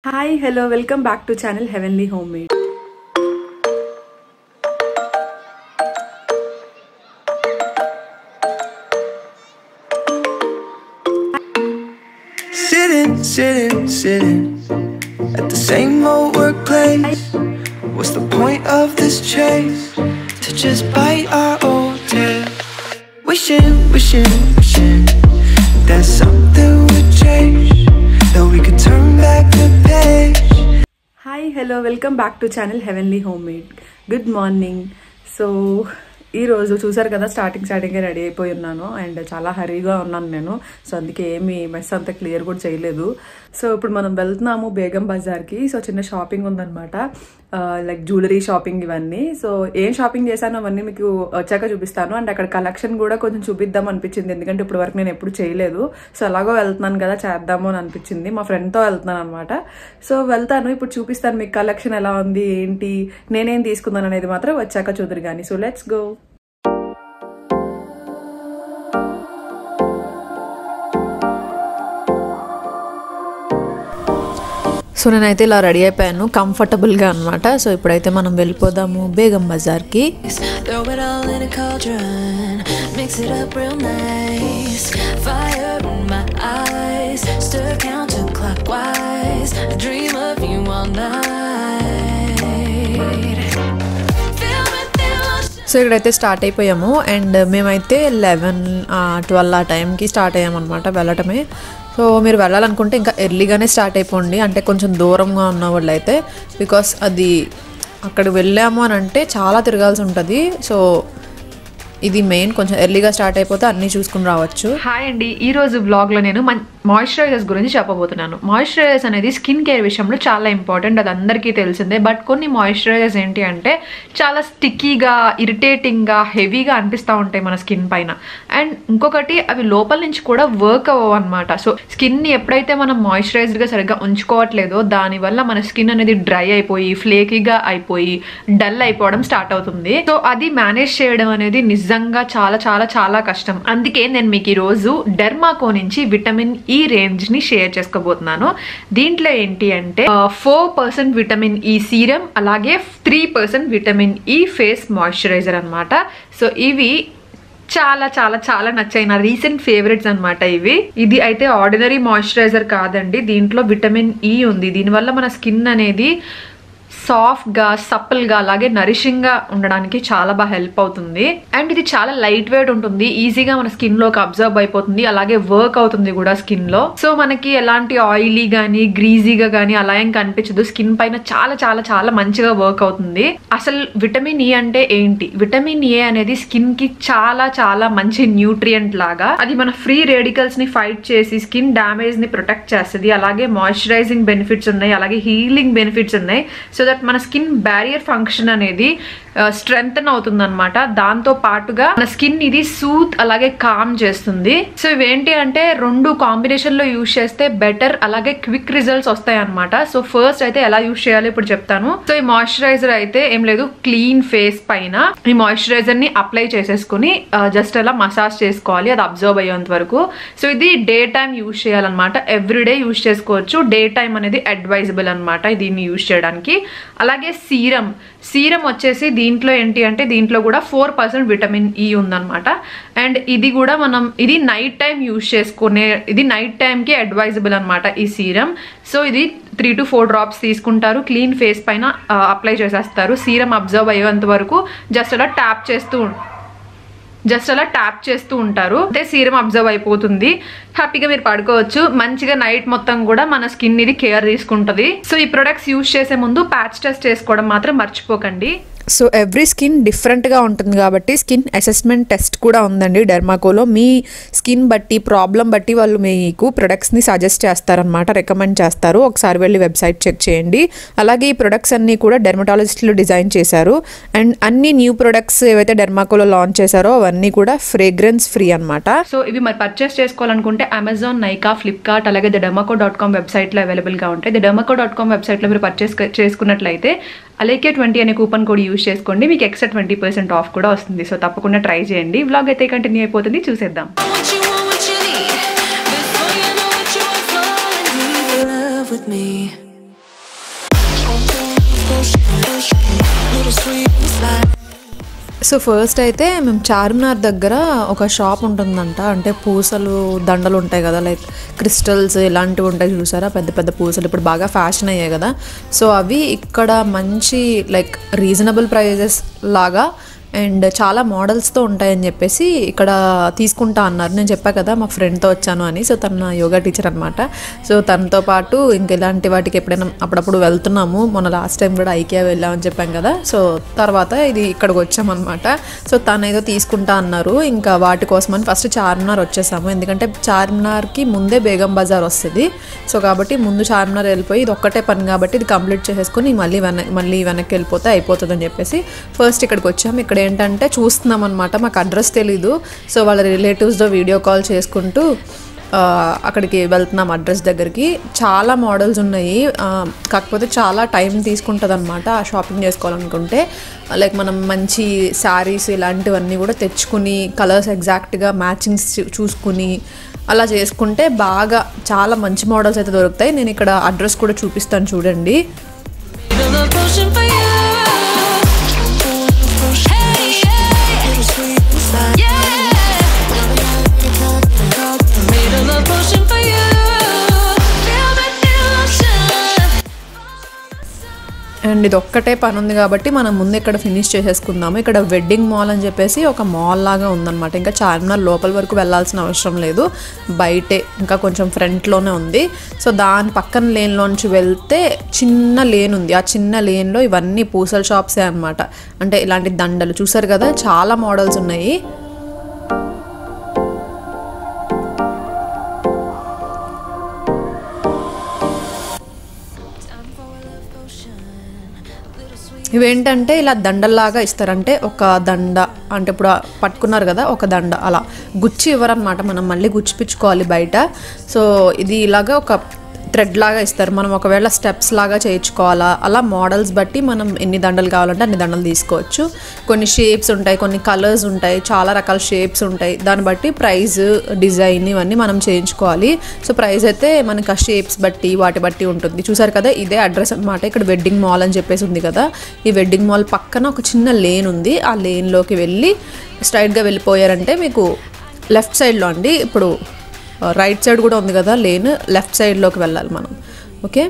Hi hello welcome back to channel heavenly home made Sitting, sitting, sitting at the same old workplace. What's the point of this chase? To just bite our old tail. Wishing, wishing, wishing that something would change. That we could turn back the page. Hi hello welcome back to channel heavenly home made good morning so ఈ రోజు చూసారు కదా starting స్టార్టింగే ready అయిపోయి ఉన్నాను and చాలా హరీగా ఉన్నాను నేను సో అందుకే ఏమి మెస్ అంత క్లియర్ కూడా చేయలేదు సో ఇప్పుడు మనం వెళ్తున్నాము బేగం బజార్కి సో చిన్న షాపింగ్ ఉందన్నమాట లైక్ జ్యువెలరీ షాపింగ్ ఇవన్నీ సో ఏం షాపింగ్ చేశానో అవన్నీ మీకు వచ్చాక చూపిస్తాను అండ్ అక్కడ కలెక్షన్ కూడా కొంచెం చూపిద్దాం అనిపించింది ఎందుకంటే ఇప్పుడు వరకు నేను ఎప్పుడు చేయలేదు సో ఎలాగో వెళ్తున్నాను కదా చేద్దాము అని అనిపించింది మా ఫ్రెండ్తో వెళ్తున్నాను అనమాట సో వెళ్తాను ఇప్పుడు చూపిస్తాను మీకు కలెక్షన్ ఎలా ఉంది ఏంటి నేనేం తీసుకున్నాను అనేది మాత్రం వచ్చాక చూద్దరు కానీ సో లెట్స్ గో సో నేనైతే ఇలా రెడీ అయిపోయాను కంఫర్టబుల్గా అనమాట సో ఇప్పుడైతే మనం వెళ్ళిపోదాము బేగం బజార్కి Throw it all in a cauldron, mix it up real nice. Fire in my eyes, stir counterclockwise. I dream of you all night. Filled with emotion. So ఇక్కడైతే స్టార్ట్ అయిపోయాము అండ్ మేమైతే లెవెన్ ట్వెల్వ్ ఆ టైంకి start అయ్యామన్నమాట వెళ్ళటమే so మీరు వెళ్ళాలనుకుంటే ఇంకా ఎర్లీగానే start అయిపోండి అంటే కొంచెం దూరంగా ఉన్న వాళ్ళు అయితే బికాస్ అది అక్కడ వెళ్ళాము అని అంటే చాలా తిరగాల్సి ఉంటుంది సో ఇది మెయిన్ కొంచెం ఎర్లీగా స్టార్ట్ అయిపోతే అన్నీ చూసుకుని రావచ్చు హాయ్ అండి ఈ రోజు బ్లాగ్ లో నేను మాయిశ్చరైజర్స్ గురించి చెప్పబోతున్నాను మాయిశ్చరైజర్స్ అనేది స్కిన్ కేర్ విషయంలో చాలా ఇంపార్టెంట్ అది అందరికీ తెలిసిందే బట్ కొన్ని మాయిశ్చరైజర్స్ ఏంటి అంటే చాలా స్టిక్కీగా ఇరిటేటింగ్గా హెవీగా అనిపిస్తూ ఉంటాయి మన స్కిన్ పైన అండ్ ఇంకొకటి అవి లోపల నుంచి కూడా వర్క్ అవ్వవు అనమాట సో స్కిన్ని ఎప్పుడైతే మనం మాయిశ్చరైజర్గా సరిగ్గా ఉంచుకోవట్లేదో దానివల్ల మన స్కిన్ అనేది డ్రై అయిపోయి ఫ్లేకీగా అయిపోయి డల్ అయిపోవడం స్టార్ట్ అవుతుంది సో అది మేనేజ్ చేయడం అనేది నిజంగా చాలా చాలా చాలా కష్టం అందుకే నేను మీకు ఈ రోజు డెర్మాకో నుంచి విటమిన్ ఈ రేంజ్ ని షేర్ చేసుకోబోతున్నాను దీంట్లో ఏంటి అంటే four percent vitamin E serum అలాగే three percent vitamin E face moisturiser అన్నమాట సో ఇవి చాలా చాలా చాలా నచ్చాయి నా రీసెంట్ ఫేవరెట్స్ అన్నమాట ఇవి ఇది అయితే ఆర్డినరీ మాయిశ్చరైజర్ కాదండి దీంట్లో విటమిన్ ఈ ఉంది దీనివల్ల మన స్కిన్ అనేది సాఫ్ట్గా సప్పల్గా అలాగే నరిషింగ్గా ఉండడానికి చాలా బాగా హెల్ప్ అవుతుంది అండ్ ఇది చాలా లైట్ వెయిట్ ఉంటుంది ఈజీగా మన స్కిన్ లోకి అబ్జర్వ్ అయిపోతుంది అలాగే వర్క్ అవుతుంది కూడా స్కిన్ లో సో మనకి ఎలాంటి ఆయిలీ గానీ గ్రీజీగా గానీ అలా ఏం కనిపించదు స్కిన్ పైన చాలా చాలా చాలా మంచిగా వర్క్ అవుతుంది అసలు విటమిన్ ఈ అంటే ఏంటి విటమిన్ ఏ అనేది స్కిన్ కి చాలా చాలా మంచి న్యూట్రియంట్ లాగా అది మన ఫ్రీ రేడికల్స్ ని ఫైట్ చేసి స్కిన్ డ్యామేజ్ ని ప్రొటెక్ట్ చేస్తుంది అలాగే మాయిశ్చరైజింగ్ బెనిఫిట్స్ ఉన్నాయి అలాగే హీలింగ్ బెనిఫిట్స్ ఉన్నాయి సో దట్ మన స్కిన్ బ్యారియర్ ఫంక్షన్ అనేది స్ట్రెంగ్ అవుతుంది అనమాట దాంతో పాటుగా మన స్కిన్ ఇది సూత్ అలాగే కామ్ చేస్తుంది సో ఇవేంటి అంటే రెండు కాంబినేషన్ లో యూజ్ చేస్తే బెటర్ అలాగే క్విక్ రిజల్ట్స్ వస్తాయి అనమాట సో ఫస్ట్ అయితే ఎలా యూజ్ చేయాలో ఇప్పుడు చెప్తాను సో ఈ మాయిశ్చరైజర్ అయితే ఏం లేదు క్లీన్ ఫేస్ పైన ఈ మాయిశ్చరైజర్ ని అప్లై చేసేసుకుని జస్ట్ అలా మసాజ్ చేసుకోవాలి అది అబ్జర్వ్ అయ్యేంత వరకు సో ఇది డే టైం యూజ్ చేయాలన్నమాట ఎవ్రీడే యూజ్ చేసుకోవచ్చు డే టైం అనేది అడ్వైజబుల్ అనమాట దీన్ని యూజ్ చేయడానికి అలాగే సీరం సీరం వచ్చేసి దీంట్లో ఏంటి అంటే దీంట్లో కూడా ఫోర్ పర్సెంట్ విటమిన్ ఈ ఉందన్నమాట అండ్ ఇది కూడా మనం ఇది నైట్ టైం యూజ్ చేసుకునే ఇది నైట్ టైంకి అడ్వైజబుల్ అనమాట ఈ సీరం సో ఇది త్రీ టు ఫోర్ డ్రాప్స్ తీసుకుంటారు క్లీన్ ఫేస్ పైన అప్లై చేసేస్తారు సీరం అబ్జర్వ్ అయ్యేంత వరకు జస్ట్ అలా ట్యాప్ చేస్తూ జస్ట్ అలా ట్యాప్ చేస్తూ ఉంటారు అంటే సీరం అబ్జర్వ్ అయిపోతుంది హ్యాపీగా మీరు పడుకోవచ్చు మంచిగా నైట్ మొత్తం కూడా మన స్కిన్ ఇది కేర్ తీసుకుంటది సో ఈ ప్రొడక్ట్స్ యూజ్ చేసే ముందు ప్యాచ్ టెస్ట్ చేసుకోవడం మాత్రం మర్చిపోకండి సో ఎవ్రీ స్కిన్ డిఫరెంట్గా ఉంటుంది కాబట్టి స్కిన్ అసెస్మెంట్ టెస్ట్ కూడా ఉందండి డెర్మాకోలో మీ స్కిన్ బట్టి ప్రాబ్లం బట్టి వాళ్ళు మీకు ప్రొడక్ట్స్ని సజెస్ట్ చేస్తారనమాట రికమెండ్ చేస్తారు ఒకసారి వెళ్ళి వెబ్సైట్ చెక్ చేయండి అలాగే ఈ ప్రొడక్ట్స్ అన్నీ కూడా డెర్మటాలజిస్టులు డిజైన్ చేశారు అండ్ అన్ని న్యూ ప్రొడక్ట్స్ ఏవైతే డెర్మాకోలో లాంచ్ చేశారో అవన్నీ కూడా ఫ్రేగ్రెన్స్ ఫ్రీ అనమాట సో ఇవి మరి పర్చేస్ చేసుకోవాలనుకుంటే అమెజాన్ నైకా ఫ్లిప్కార్ట్ అలాగే ద డెమకో డాట్ కామ్ వెబ్సైట్లో అవైలబుల్గా ఉంటాయి ద డెమకో డాట్ కామ్ వెబ్సైట్లో మీరు పర్చేస్ చేసుకున్నట్లయితే అలేకే ట్వంటీ అనే కూపన్ కోడ్ యూస్ చేసుకోండి మీకు ఎక్స్ట్రా ట్వంటీ పర్సెంట్ ఆఫ్ కూడా వస్తుంది సో తప్పకుండా ట్రై చేయండి వ్లాగ్ అయితే కంటిన్యూ అయిపోతుంది చూసేద్దాం What you want, what you need. Before you know what you want, fall in deep love with me. Little sweet and spicy. So first అయితే మేము చార్మినార్ దగ్గర ఒక షాప్ ఉంటుందంట అంటే పూసలు దండలు ఉంటాయి కదా లైక్ క్రిస్టల్స్ ఇలాంటివి ఉంటాయి చూసారా పెద్ద పెద్ద పూసలు ఇప్పుడు బాగా ఫ్యాషన్ అయ్యాయి కదా సో అవి ఇక్కడ మంచి లైక్ రీజనబుల్ ప్రైజెస్ లాగా అండ్ చాలా మోడల్స్తో ఉంటాయని చెప్పేసి ఇక్కడ తీసుకుంటా అన్నారు నేను చెప్పా కదా మా ఫ్రెండ్తో వచ్చాను అని సో తన నా యోగా టీచర్ అనమాట సో తనతో పాటు ఇంక ఇలాంటి వాటికి ఎప్పుడైనా అప్పుడప్పుడు వెళ్తున్నాము మొన్న లాస్ట్ టైం కూడా ఐకియా వెళ్ళామని చెప్పాం కదా సో తర్వాత ఇది ఇక్కడికి వచ్చామన్నమాట సో తను ఏదో తీసుకుంటా అన్నారు ఇంకా వాటి కోసమని ఫస్ట్ చార్మినార్ వచ్చేసాము ఎందుకంటే చార్మినార్కి ముందే బేగం బజార్ వస్తుంది సో కాబట్టి ముందు చార్మినార్ వెళ్ళిపోయి ఇది ఒక్కటే పని కాబట్టి ఇది కంప్లీట్ చేసేసుకొని మళ్ళీ వెన మళ్ళీ వెనక్కి వెళ్ళిపోతే అయిపోతుంది అని చెప్పేసి ఫస్ట్ ఇక్కడికి వచ్చాము ఇక్కడ ఏంటంటే చూస్తున్నాం అనమాట మాకు అడ్రస్ తెలీదు సో వాళ్ళ రిలేటివ్స్తో వీడియో కాల్ చేసుకుంటూ ఆ, అక్కడికి వెళ్తున్నాం అడ్రస్ దగ్గరికి చాలా మోడల్స్ ఉన్నాయి ఆ, కాకపోతే చాలా టైం తీసుకుంటుంది అనమాట ఆ షాపింగ్ చేసుకోవాలనుకుంటే లైక్ మనం మంచి శారీస్ ఇలాంటివన్నీ కూడా తెచ్చుకుని కలర్స్ ఎగ్జాక్ట్గా మ్యాచింగ్స్ చూసుకుని అలా చేసుకుంటే బాగా చాలా మంచి మోడల్స్ అయితే దొరుకుతాయి నేను ఇక్కడ అడ్రస్ కూడా చూపిస్తాను చూడండి Made a love potion for you. Hey, yeah. Little sweet and spicy. Yeah. Made a love potion for you. Feel the illusion. And ఇది ఒక్కటే పని ఉంది కాబట్టి మనం ముందు ఇక్కడ ఫినిష్ చేసేసుకుందాము ఇక్కడ వెడ్డింగ్ మాల్ అని చెప్పేసి ఒక మాల్ లాగా ఉందన్నమాట ఇంకా చార్మినార్ లోపల వరకు వెళ్ళాల్సిన అవసరం లేదు బయటే ఇంకా కొంచెం ఫ్రంట్లోనే ఉంది సో దాని పక్కన లేన్లోంచి వెళ్తే చిన్న లేన్ ఉంది ఆ చిన్న లేన్లో ఇవన్నీ పూసల షాప్సే అన్నమాట అంటే ఇలాంటి దండలు చూసారు కదా చాలా మోడల్స్ ఉన్నాయి Time for a love potion. Little sweet. ఇవేంటంటే ఇలా దండల్లాగా ఇస్తారంటే ఒక దండ అంటే ఇప్పుడు పట్టుకున్నారు కదా ఒక దండ అలా గుచ్చి ఇవ్వరనమాట మనం మళ్ళీ గుచ్చిపించుకోవాలి బయట సో ఇది ఇలాగా ఒక థ్రెడ్ లాగా ఇస్తారు మనం ఒకవేళ స్టెప్స్ లాగా చేయించుకోవాలా అలా మోడల్స్ బట్టి మనం ఎన్ని దండలు కావాలంటే అన్ని దండలు తీసుకోవచ్చు కొన్ని షేప్స్ ఉంటాయి కొన్ని కలర్స్ ఉంటాయి చాలా రకాల షేప్స్ ఉంటాయి దాన్ని బట్టి ప్రైస్ డిజైన్ ఇవన్నీ మనం చేయించుకోవాలి సో ప్రైస్ అయితే మనకి ఆ షేప్స్ బట్టి వాటి బట్టి ఉంటుంది చూసారు కదా ఇదే అడ్రస్ అనమాట ఇక్కడ వెడ్డింగ్ మాల్ అని చెప్పేసి ఉంది కదా ఈ వెడ్డింగ్ మాల్ పక్కన ఒక చిన్న లేన్ ఉంది ఆ లేన్లోకి వెళ్ళి స్ట్రైట్గా వెళ్ళిపోయారంటే మీకు లెఫ్ట్ సైడ్లో అండి ఇప్పుడు రైట్ సైడ్ కూడా ఉంది కదా లేన్ లెఫ్ట్ సైడ్లోకి వెళ్ళాలి మనం ఓకే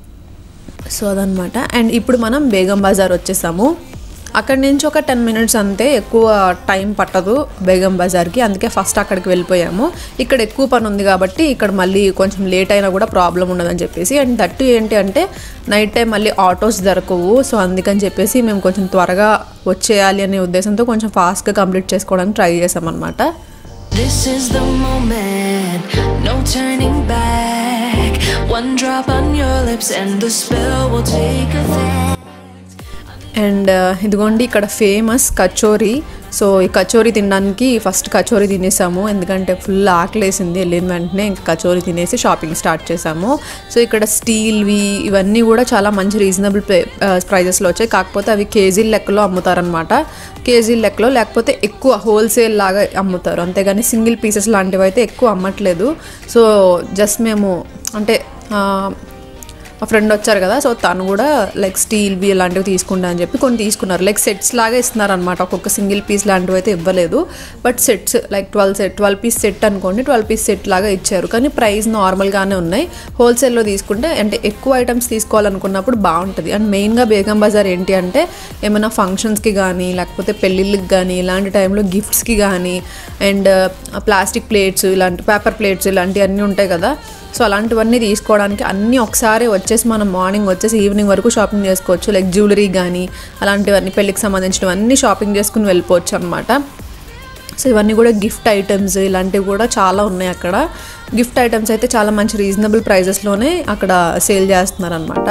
సో అదనమాట అండ్ ఇప్పుడు మనం బేగం బజార్ వచ్చేసాము అక్కడి నుంచి ఒక టెన్ మినిట్స్ అంతే ఎక్కువ టైం పట్టదు బేగం బజార్కి అందుకే ఫస్ట్ అక్కడికి వెళ్ళిపోయాము ఇక్కడ ఎక్కువ పని ఉంది కాబట్టి ఇక్కడ మళ్ళీ కొంచెం లేట్ అయినా కూడా ప్రాబ్లం ఉండదని చెప్పేసి అండ్ దట్టు ఏంటి అంటే నైట్ టైం మళ్ళీ ఆటోస్ దొరకవు సో అందుకని చెప్పేసి మేము కొంచెం త్వరగా వచ్చేయాలి అనే ఉద్దేశంతో కొంచెం ఫాస్ట్గా కంప్లీట్ చేసుకోవడానికి ట్రై చేసామన్నమాట This is the moment, no turning back. One drop on your lips and the spell will take effect. And ఇదిగోండి ఇక్కడ ఫేమస్ కచోరీ సో ఈ కచోరీ తినడానికి ఫస్ట్ కచోరీ తినేసాము ఎందుకంటే ఫుల్ ఆకలేసింది వెళ్ళిన వెంటనే ఇంకా కచోరీ తినేసి షాపింగ్ స్టార్ట్ చేసాము సో ఇక్కడ స్టీల్వి ఇవన్నీ కూడా చాలా మంచి రీజనబుల్ ప్రైజెస్లో వచ్చాయి కాకపోతే అవి కేజీ లెక్కలో అమ్ముతారనమాట కేజీ లెక్కలో లేకపోతే ఎక్కువ హోల్సేల్ లాగా అమ్ముతారు అంతేగాని సింగిల్ పీసెస్ లాంటివి అయితే ఎక్కువ అమ్మట్లేదు సో జస్ట్ మేము అంటే ఆ, మా ఫ్రెండ్ వచ్చారు కదా సో తను కూడా లైక్ స్టీల్వి ఇలాంటివి తీసుకుంటా అని చెప్పి కొన్ని తీసుకున్నారు లైక్ సెట్స్ లాగా ఇస్తున్నారు అనమాట ఒక్కొక్క సింగిల్ పీస్ లాంటివి అయితే ఇవ్వలేదు but sets like twelve set twelve piece set అనుకోండి ట్వెల్వ్ పీస్ సెట్ లాగా ఇచ్చారు కానీ ప్రైస్ నార్మల్గానే ఉన్నాయి హోల్సేల్లో తీసుకుంటే అంటే ఎక్కువ ఐటమ్స్ తీసుకోవాలనుకున్నప్పుడు బాగుంటుంది అండ్ మెయిన్గా బేగం బజార్ ఏంటి అంటే ఏమైనా ఫంక్షన్స్కి కానీ లేకపోతే పెళ్ళిళ్ళకి కానీ ఇలాంటి టైంలో గిఫ్ట్స్కి కానీ అండ్ ప్లాస్టిక్ ప్లేట్స్ ఇలాంటి పేపర్ ప్లేట్స్ ఇలాంటివన్నీ ఉంటాయి కదా సో అలాంటివన్నీ తీసుకోవడానికి అన్నీ ఒకసారి వచ్చేసి మనం మార్నింగ్ వచ్చేసి ఈవినింగ్ వరకు షాపింగ్ చేసుకోవచ్చు లైక్ జ్యువెలరీ కానీ అలాంటివన్నీ పెళ్ళికి సంబంధించినవన్నీ షాపింగ్ చేసుకుని వెళ్ళిపోవచ్చు అనమాట సో ఇవన్నీ కూడా గిఫ్ట్ ఐటమ్స్ ఇలాంటివి కూడా చాలా ఉన్నాయి అక్కడ గిఫ్ట్ ఐటమ్స్ అయితే చాలా మంచి రీజనబుల్ ప్రైజెస్లోనే అక్కడ సేల్ చేస్తున్నారు అనమాట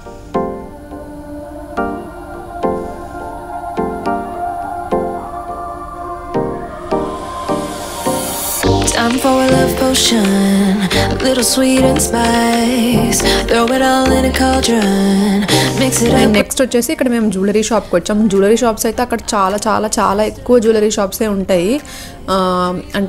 Time for a love potion, a little sweet and spice. Throw it all in a cauldron, mix it and up. Next వచ్చేసి ఇక్కడ మేము జ్యువెలరీ షాప్కి వచ్చాం జ్యువెలరీ షాప్స్ అయితే అక్కడ చాలా చాలా చాలా ఎక్కువ జ్యువెలరీ షాప్సే ఉంటాయి ఆ, అంటే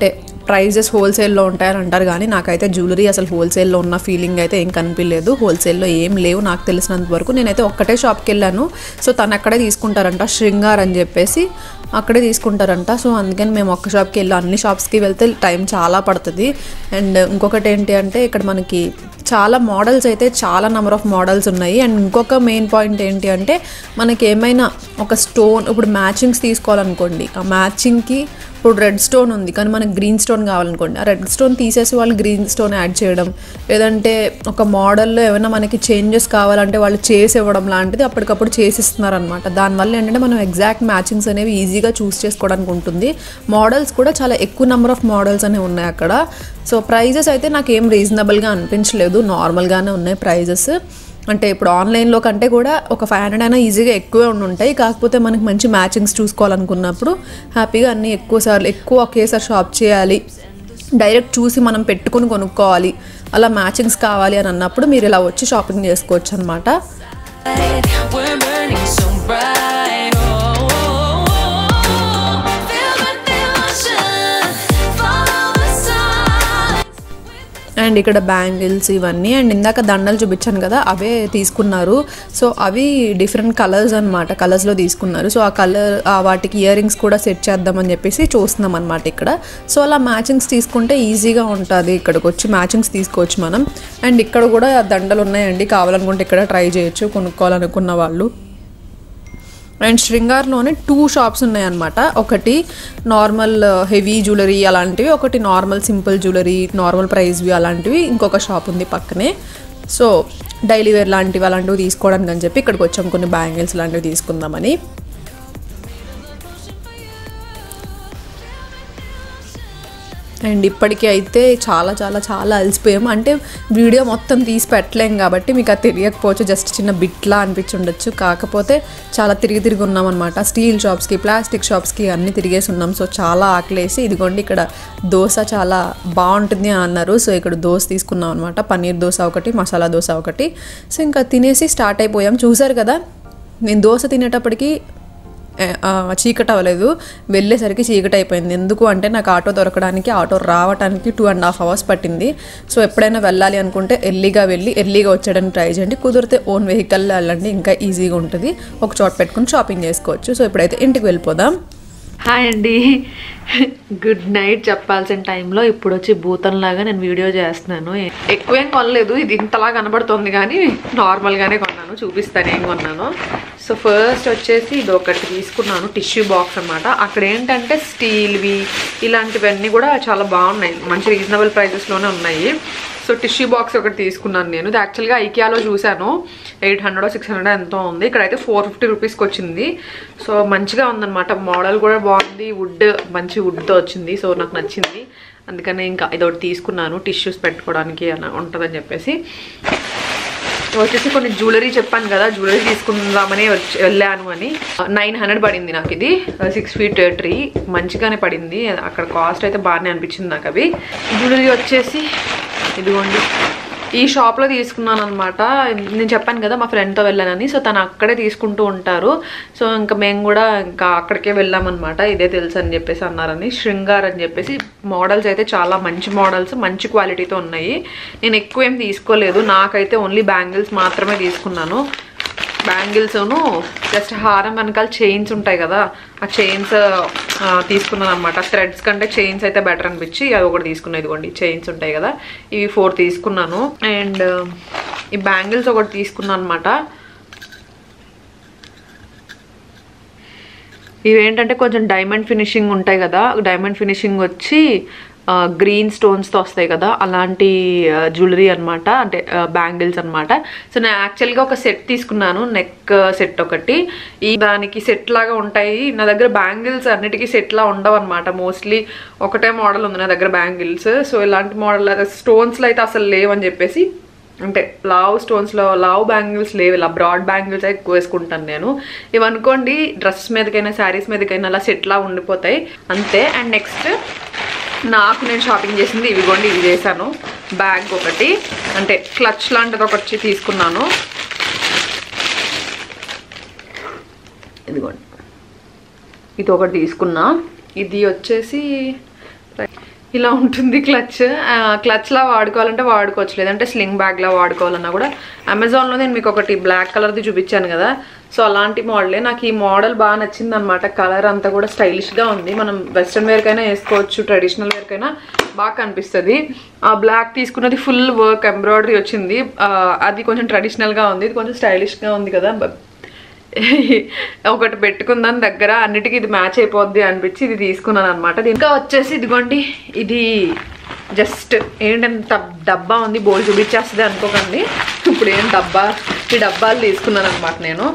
ప్రైజెస్ హోల్సేల్లో ఉంటాయని అంటారు కానీ నాకైతే జ్యువెలరీ అసలు హోల్సేల్లో ఉన్న ఫీలింగ్ అయితే ఏం కనిపించలేదు హోల్సేల్లో ఏం లేవు నాకు తెలిసినంత వరకు నేనైతే ఒక్కటే షాప్కి వెళ్ళాను సో తను అక్కడే తీసుకుంటారంట శృంగార్ అని చెప్పేసి అక్కడే తీసుకుంటారంట సో అందుకని మేము ఒక్క షాప్కి వెళ్ళి అన్ని షాప్స్కి వెళ్తే టైం చాలా పడుతుంది అండ్ ఇంకొకటి ఏంటి అంటే ఇక్కడ మనకి చాలా మోడల్స్ అయితే చాలా నెంబర్ ఆఫ్ మోడల్స్ ఉన్నాయి అండ్ ఇంకొక మెయిన్ పాయింట్ ఏంటి అంటే మనకి ఏమైనా ఒక స్టోన్ ఇప్పుడు మ్యాచింగ్స్ తీసుకోవాలనుకోండి ఆ మ్యాచింగ్కి ఇప్పుడు రెడ్ స్టోన్ ఉంది కానీ మనకి గ్రీన్ స్టోన్ కావాలనుకోండి ఆ రెడ్ స్టోన్ తీసేసి వాళ్ళు గ్రీన్ స్టోన్ యాడ్ చేయడం లేదంటే ఒక మోడల్లో ఏమైనా మనకి చేంజెస్ కావాలంటే వాళ్ళు చేసి ఇవ్వడం లాంటిది అప్పటికప్పుడు చేసిస్తున్నారు అనమాట దానివల్ల ఏంటంటే మనం ఎగ్జాక్ట్ మ్యాచింగ్స్ అనేవి ఈజీగా చూస్ చేసుకోవడానికి ఉంటుంది మోడల్స్ కూడా చాలా ఎక్కువ నెంబర్ ఆఫ్ మోడల్స్ అనేవి ఉన్నాయి అక్కడ సో ప్రైజెస్ అయితే నాకు ఏం రీజనబుల్గా అనిపించలేదు నార్మల్గానే ఉన్నాయి ప్రైజెస్ అంటే ఇప్పుడు ఆన్లైన్లో కంటే కూడా ఒక ఫైవ్ హండ్రెడ్ అయినా ఈజీగా ఎక్కువే ఉండి ఉంటాయి కాకపోతే మనకి మంచి మ్యాచింగ్స్ చూసుకోవాలనుకున్నప్పుడు హ్యాపీగా అన్నీ ఎక్కువ సార్లు ఎక్కువ ఒకేసారి షాప్ చేయాలి డైరెక్ట్ చూసి మనం పెట్టుకుని కొనుక్కోవాలి అలా మ్యాచింగ్స్ కావాలి అని అన్నప్పుడు మీరు ఇలా వచ్చి షాపింగ్ చేసుకోవచ్చు అనమాట We're burning so bright. Oh, oh, oh, oh. Feel the devotion. Follow the sun. And ఇక్కడ బ్యాంగిల్స్ ఇవన్నీ అండ్ ఇందాక దండలు చూపించాను కదా అవే తీసుకున్నారు సో అవి డిఫరెంట్ కలర్స్ అనమాట కలర్స్లో తీసుకున్నారు సో ఆ కలర్ వాటికి ఇయర్ రింగ్స్ కూడా సెట్ చేద్దామని చెప్పేసి చూస్తున్నాం అనమాట ఇక్కడ సో అలా మ్యాచింగ్స్ తీసుకుంటే ఈజీగా ఉంటుంది ఇక్కడికి వచ్చి మ్యాచింగ్స్ తీసుకోవచ్చు మనం అండ్ ఇక్కడ కూడా దండలు ఉన్నాయండి కావాలనుకుంటే ఇక్కడ ట్రై చేయొచ్చు కొనుక్కోవాలనుకున్న వాళ్ళు అండ్ శృంగార్లోనే టూ షాప్స్ ఉన్నాయన్నమాట ఒకటి నార్మల్ హెవీ జ్యువెలరీ అలాంటివి ఒకటి నార్మల్ సింపుల్ జ్యువెలరీ నార్మల్ ప్రైస్వి అలాంటివి ఇంకొక షాప్ ఉంది పక్కనే సో డైలీ వేర్ లాంటివి అలాంటివి తీసుకోవడానికి అని చెప్పి ఇక్కడికి వచ్చాం కొన్ని బ్యాంగిల్స్ లాంటివి తీసుకుందామని అండ్ ఇప్పటికీ అయితే చాలా చాలా చాలా అలసిపోయాము అంటే వీడియో మొత్తం తీసి పెట్టలేం కాబట్టి మీకు అది తెలియకపోవచ్చు జస్ట్ చిన్న బిట్లా అనిపించి ఉండొచ్చు కాకపోతే చాలా తిరిగి తిరిగి ఉన్నాం అనమాట స్టీల్ షాప్స్కి ప్లాస్టిక్ షాప్స్కి అన్నీ తిరిగేసి ఉన్నాం సో చాలా ఆకలేసి ఇదిగోండి ఇక్కడ దోశ చాలా బాగుంటుంది అని అన్నారు సో ఇక్కడ దోశ తీసుకున్నాం అనమాట పన్నీర్ దోశ ఒకటి మసాలా దోశ ఒకటి సో ఇంకా తినేసి స్టార్ట్ అయిపోయాం చూసారు కదా నేను దోశ తినేటప్పటికి ఏ- ఆ, చీకటి అవ్వలేదు వెళ్ళేసరికి చీకటి అయిపోయింది ఎందుకు అంటే నాకు ఆటో దొరకడానికి ఆటో రావడానికి టూ అండ్ హాఫ్ అవర్స్ పట్టింది సో ఎప్పుడైనా వెళ్ళాలి అనుకుంటే ఎర్లీగా వెళ్ళి ఎర్లీగా వచ్చేయడానికి ట్రై చేయండి కుదిరితే ఓన్ వెహికల్లో వెళ్ళండి ఇంకా ఈజీగా ఉంటుంది ఒక చోట పెట్టుకుని షాపింగ్ చేసుకోవచ్చు సో ఇప్పుడైతే ఇంటికి వెళ్ళిపోదాం హాయ్ అండి గుడ్ నైట్ చెప్పాల్సిన టైంలో ఇప్పుడు వచ్చి భూతంలాగా నేను వీడియో చేస్తున్నాను ఎక్కువేం కొనలేదు ఇది ఇంతలా కనబడుతుంది కానీ నార్మల్గానే కొన్నాను చూపిస్తాను ఏం కొన్నాను సో ఫస్ట్ వచ్చేసి ఇది ఒకటి తీసుకున్నాను టిష్యూ బాక్స్ అన్నమాట అక్కడ ఏంటంటే స్టీల్వి ఇలాంటివన్నీ కూడా చాలా బాగున్నాయి మంచి రీజనబుల్ ప్రైజెస్లోనే ఉన్నాయి సో టిష్యూ బాక్స్ ఒకటి తీసుకున్నాను నేను ఇది యాక్చువల్గా ఐకియాలో చూశాను ఎయిట్ హండ్రెడ్ సిక్స్ హండ్రెడ్ ఎంతో ఉంది ఇక్కడైతే ఫోర్ ఫిఫ్టీ రూపీస్కి వచ్చింది సో మంచిగా ఉందన్నమాట మోడల్ కూడా బాగుంది వుడ్ మంచి వుడ్తో వచ్చింది సో నాకు నచ్చింది అందుకని ఇంకా ఇదొకటి తీసుకున్నాను టిష్యూస్ పెట్టుకోవడానికి అని ఉంటుందని చెప్పేసి వచ్చేసి కొన్ని జ్యువెలరీ చెప్పాను కదా జ్యువెలరీ తీసుకుందామని వచ్చి వెళ్ళాను అని నైన్ హండ్రెడ్ పడింది నాకు ఇది సిక్స్ ఫీట్ ట్రీ మంచిగానే పడింది అక్కడ కాస్ట్ అయితే బాగానే అనిపించింది నాకు అవి జ్యువెలరీ వచ్చేసి ఇదిగోండి ఈ షాప్లో తీసుకున్నాను అనమాట నేను చెప్పాను కదా మా ఫ్రెండ్తో వెళ్ళానని సో తను అక్కడే తీసుకుంటూ ఉంటారు సో ఇంకా మేము కూడా ఇంకా అక్కడికే వెళ్ళామన్నమాట ఇదే తెలుసు అని చెప్పేసి అన్నారని శృంగార్ అని చెప్పేసి మోడల్స్ అయితే చాలా మంచి మోడల్స్ మంచి క్వాలిటీతో ఉన్నాయి నేను ఎక్కువ ఏం తీసుకోలేదు నాకైతే ఓన్లీ బ్యాంగిల్స్ మాత్రమే తీసుకున్నాను బ్యాంగిల్స్ను జస్ట్ హారం వెనకాల చైన్స్ ఉంటాయి కదా ఆ చైన్స్ తీసుకున్నాను అనమాట థ్రెడ్స్ కంటే చైన్స్ అయితే బెటర్ అనిపించి అవి ఒకటి తీసుకున్నాను ఇదిగోండి చైన్స్ ఉంటాయి కదా ఇవి ఫోర్ తీసుకున్నాను అండ్ ఈ బ్యాంగిల్స్ ఒకటి తీసుకున్నాను అనమాట ఇవేంటంటే కొంచెం డైమండ్ ఫినిషింగ్ ఉంటాయి కదా డైమండ్ ఫినిషింగ్ వచ్చి గ్రీన్ స్టోన్స్తో వస్తాయి కదా అలాంటి జ్యువెలరీ అనమాట అంటే బ్యాంగిల్స్ అనమాట సో నేను యాక్చువల్గా ఒక సెట్ తీసుకున్నాను నెక్ సెట్ ఒకటి ఈ దానికి సెట్ లాగా ఉంటాయి నా దగ్గర బ్యాంగిల్స్ అన్నిటికీ సెట్ లా ఉండవు అనమాట మోస్ట్లీ ఒకటే మోడల్ ఉంది నా దగ్గర బ్యాంగిల్స్ సో ఇలాంటి మోడల్ స్టోన్స్లో అయితే అసలు లేవని చెప్పేసి అంటే లావ్ స్టోన్స్లో లావ్ బ్యాంగిల్స్ లేవు ఇలా బ్రాడ్ బ్యాంగిల్స్ ఎక్కువ వేసుకుంటాను నేను ఇవి అనుకోండి డ్రెస్ మీదకైనా శారీస్ మీదకైనా అలా సెట్లా ఉండిపోతాయి అంతే అండ్ నెక్స్ట్ నాకు నేను షాపింగ్ చేసింది ఇవిగోండి ఇవి చేశాను బ్యాగ్ ఒకటి అంటే క్లచ్ లాంటిది ఒకటి తీసుకున్నాను ఇదిగోండి ఇది ఒకటి తీసుకున్నా ఇది వచ్చేసి ఇలా ఉంటుంది క్లచ్ క్లచ్లా వాడుకోవాలంటే వాడుకోవచ్చు లేదంటే స్లింగ్ బ్యాగ్లా వాడుకోవాలన్నా కూడా అమెజాన్లో నేను మీకు ఒకటి బ్లాక్ కలర్ది చూపించాను కదా సో అలాంటి మోడలే నాకు ఈ మోడల్ బాగా నచ్చింది అనమాట కలర్ అంతా కూడా స్టైలిష్గా ఉంది మనం వెస్ట్రన్ వేర్కైనా వేసుకోవచ్చు ట్రెడిషనల్ వేర్కైనా బాగా కనిపిస్తుంది ఆ బ్లాక్ తీసుకున్నది ఫుల్ వర్క్ ఎంబ్రాయిడరీ వచ్చింది ఆ, అది కొంచెం ట్రెడిషనల్గా ఉంది ఇది కొంచెం స్టైలిష్గా ఉంది కదా బ- ఒకటి పెట్టుకుందాం దగ్గర అన్నిటికీ ఇది మ్యాచ్ అయిపోద్ది అనిపించి ఇది తీసుకున్నాను అనమాట ఇంకా వచ్చేసి ఇదిగోండి ఇది జస్ట్ ఏంటంటే డబ్బా ఉంది బోల్ చూపించేస్తుంది అనుకోకండి ఇప్పుడు ఏం డబ్బా ఈ డబ్బాలు తీసుకున్నాను అనమాట నేను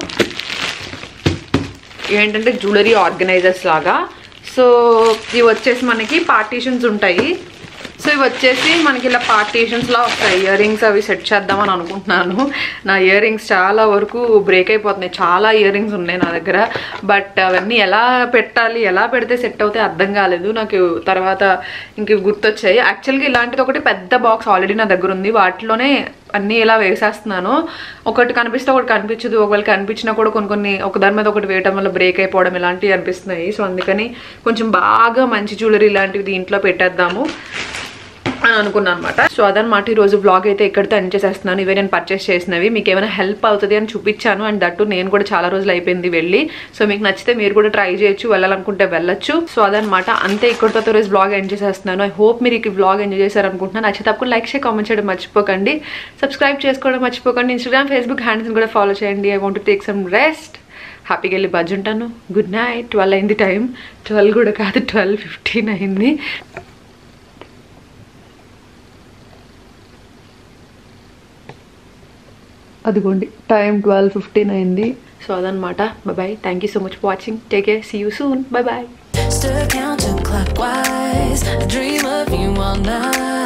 ఏంటంటే జ్యువెలరీ ఆర్గనైజర్స్ లాగా సో ఇవి వచ్చేసి మనకి పార్టీషన్స్ ఉంటాయి సో ఇవి వచ్చేసి మనకి ఇలా పార్టీషన్స్లా వస్తాయి ఇయర్ రింగ్స్ అవి సెట్ చేద్దామని అనుకుంటున్నాను నా ఇయర్ రింగ్స్ చాలా వరకు బ్రేక్ అయిపోతున్నాయి చాలా ఇయర్ రింగ్స్ ఉన్నాయి నా దగ్గర బట్ అవన్నీ ఎలా పెట్టాలి ఎలా పెడితే సెట్ అవుతాయి అర్థం కాలేదు నాకు తర్వాత ఇంక ఇవి గుర్తొచ్చాయి యాక్చువల్గా ఇలాంటిది ఒకటి పెద్ద బాక్స్ ఆల్రెడీ నా దగ్గర ఉంది వాటిలోనే అన్నీ ఇలా వేసేస్తున్నాను ఒకటి కనిపిస్తే ఒకటి కనిపించదు ఒకవేళ కనిపించినా కూడా కొన్ని కొన్ని ఒక దాని మీద ఒకటి వేయటం వల్ల బ్రేక్ అయిపోవడం ఇలాంటివి అనిపిస్తున్నాయి సో అందుకని కొంచెం బాగా మంచి జ్యువెలరీ ఇలాంటివి దీంట్లో పెట్టేద్దాము అని అనుకున్నాను అనమాట సో అదనమాట ఈరోజు బ్లాగ్ అయితే ఎక్కడితో ఎండ్ చేసేస్తున్నాను ఇవే నేను పర్చేస్ చేసినవి మీకు ఏమైనా హెల్ప్ అవుతుంది అని చూపించాను అండ్ దట్టు నేను కూడా చాలా రోజులు అయిపోయింది వెళ్ళి సో మీకు నచ్చితే మీరు కూడా ట్రై చేయొచ్చు వెళ్ళాలనుకుంటే వెళ్ళొచ్చు సో అదనమాట అంతే ఇక్కడితో రోజు బ్లాగ్ ఎండ్ చేసేస్తున్నాను ఐ హోప్ మీరు ఈ బ్లాగ్ ఎంజాయ్ చేశారనుకుంటున్నాను నచ్చితే తప్పకుండా లైక్ షేర్ కామెంట్ చేయడం మర్చిపోకండి సబ్స్క్రైబ్ చేసుకోవడం మర్చిపోకండి ఇన్స్టాగ్రామ్ ఫేస్బుక్ హ్యాండ్స్ని కూడా ఫాలో చేయండి I want take some rest హ్యాపీగా వెళ్ళి బజ్ ఉంటాను గుడ్ నైట్ ట్వెల్వ్ అయింది టైం ట్వెల్వ్ కూడా కాదు ట్వెల్వ్ ఫిఫ్టీన్ అయింది అదిగోండి టైం ట్వెల్వ్ ఫిఫ్టీన్ అయింది సో అదనమాట bye thank you so much watching take care see you soon bye bye Still counterclockwise. I dream of you all night.